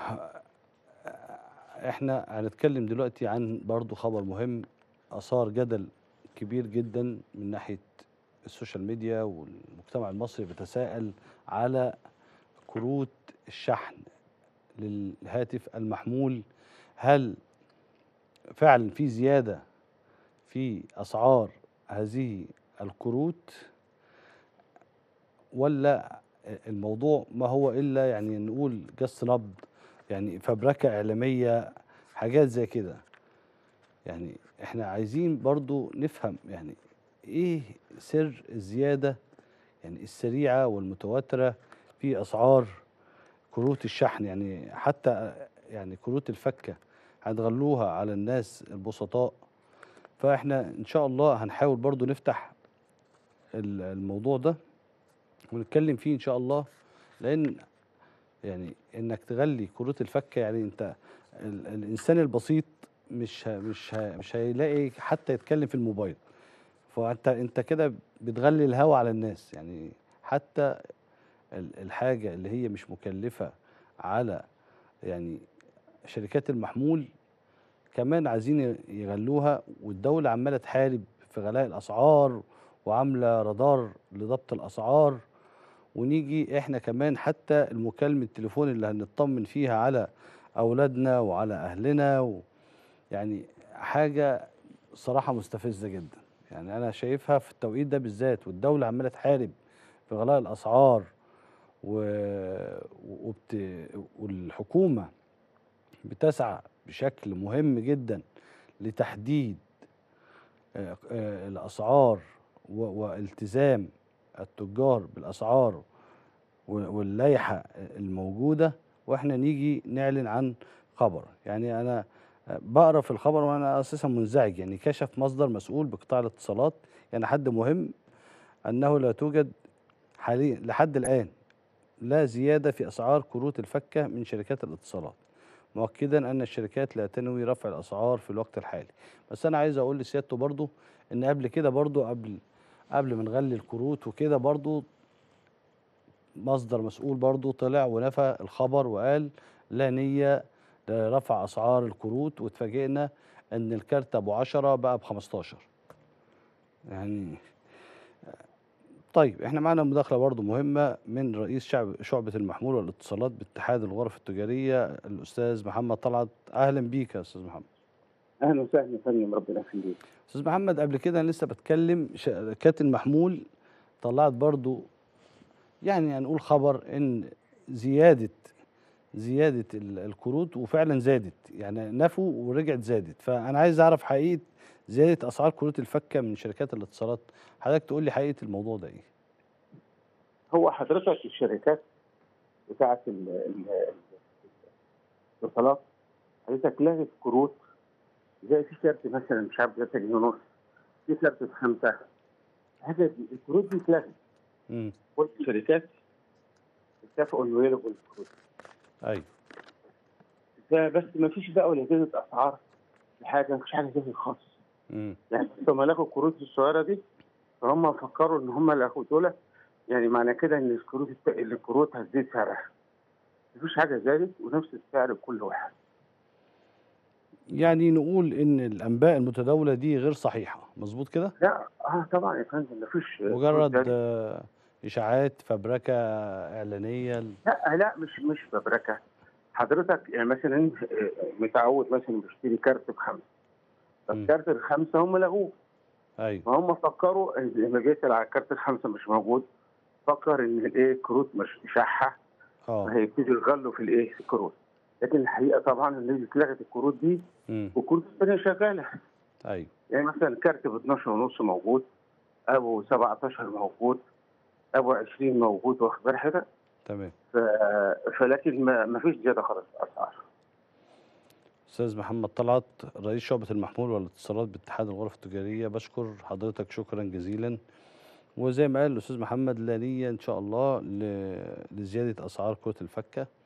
احنا هنتكلم دلوقتي عن برضو خبر مهم اثار جدل كبير جدا من ناحيه السوشيال ميديا والمجتمع المصري بيتساءل على كروت الشحن للهاتف المحمول هل فعلا في زياده في اسعار هذه الكروت ولا الموضوع ما هو الا يعني نقول جس نبض يعني فبركه اعلاميه حاجات زي كده يعني احنا عايزين برضو نفهم يعني ايه سر الزياده يعني السريعه والمتواتره في اسعار كروت الشحن يعني حتى يعني كروت الفكه هتغلوها على الناس البسطاء فاحنا ان شاء الله هنحاول برضو نفتح ال- الموضوع ده ونتكلم فيه ان شاء الله لان يعني انك تغلي كروت الفكه يعني انت ال- الانسان البسيط مش ه- مش ه- مش هيلاقي حتى يتكلم في الموبايل فانت انت كده بتغلي الهوا على الناس يعني حتى ال- الحاجه اللي هي مش مكلفه على يعني شركات المحمول كمان عايزين يغلوها والدولة عمالة تحارب في غلاء الأسعار وعاملة رادار لضبط الأسعار ونيجي احنا كمان حتى المكالمة التليفون اللي هنطمن فيها على أولادنا وعلى أهلنا و يعني حاجة صراحة مستفزة جدا يعني أنا شايفها في التوقيت ده بالذات والدولة عمالة تحارب في غلاء الأسعار و... وبت... والحكومة بتسعى بشكل مهم جدا لتحديد آه، آه، الأسعار و- والتزام التجار بالأسعار و- واللائحة الموجودة وإحنا نيجي نعلن عن خبر يعني أنا آه، بقرا في الخبر وأنا أساسا منزعج يعني كشف مصدر مسؤول بقطاع الاتصالات يعني حد مهم أنه لا توجد حاليا لحد الآن لا زيادة في أسعار كروت الفكة من شركات الاتصالات مؤكدا ان الشركات لا تنوي رفع الاسعار في الوقت الحالي بس انا عايز اقول لسيادته برضو ان قبل كده برضو قبل قبل ما نغلي الكروت وكده برضو مصدر مسؤول برضو طلع ونفى الخبر وقال لا نية لرفع اسعار الكروت واتفاجئنا ان الكارت ابو 10 بقى ب 15 يعني طيب احنا معانا مداخله برضو مهمه من رئيس شعب شعبه المحمول والاتصالات باتحاد الغرف التجاريه الاستاذ محمد طلعت اهلا بيك يا استاذ محمد اهلا وسهلا يا فندم ربنا يخليك استاذ محمد قبل كده انا لسه بتكلم شركات المحمول طلعت برضو يعني هنقول خبر ان زياده زياده ال- الكروت وفعلا زادت يعني نفوا ورجعت زادت فانا عايز اعرف حقيقه زياده اسعار كروت الفكه من شركات الاتصالات حضرتك تقول لي حقيقه الموضوع ده ايه هو حضرتك الشركات بتاعت ال- ال- الاتصالات حضرتك لغت كروت زي في كارت مثلا مش عارف 3 جنيه ونص في كارت بخمسه حاجه دي الكروت دي اتلغت امم كل الشركات اتفقوا انه يلغوا الكروت ايوه فبس ما فيش بقى ولا زياده اسعار لحاجه مفيش حاجه زي خالص امم يعني لما لغوا الكروت الصغيره دي فهم فكروا ان هم لغوا دول يعني معنى كده ان الكروت الت- الكروت هتزيد سعرها مفيش حاجه زادت ونفس السعر لكل واحد يعني نقول ان الانباء المتداوله دي غير صحيحه مظبوط كده لا اه طبعا يا فندم مفيش مجرد كروت زادت. آه، اشاعات فبركه اعلانيه لا لا مش مش ببركه حضرتك يعني مثلا آه، متعود مثلا بيشتري كارت بخمسه مم. فالكارت الخمسه هم لغوه ايوه فهم فكروا إن لما جيت على الكارت الخمسه مش موجود فكر ان الايه كروت مش شحه اه فهيبتدوا يغلوا في الايه في الكروت لكن الحقيقه طبعا اللي اتلغت الكروت دي امم والكروت الثانيه شغاله ايوه يعني مثلا كارت ب 12 ونص موجود ابو 17 موجود ابو 20 موجود واخد بالك حضرتك؟ تمام ف... فلكن ما, ما فيش زياده خالص في الاسعار استاذ محمد طلعت رئيس شعبة المحمول والاتصالات باتحاد الغرف التجارية بشكر حضرتك شكرا جزيلا وزي ما قال الاستاذ محمد لا نية ان شاء الله ل- لزيادة اسعار كرة الفكة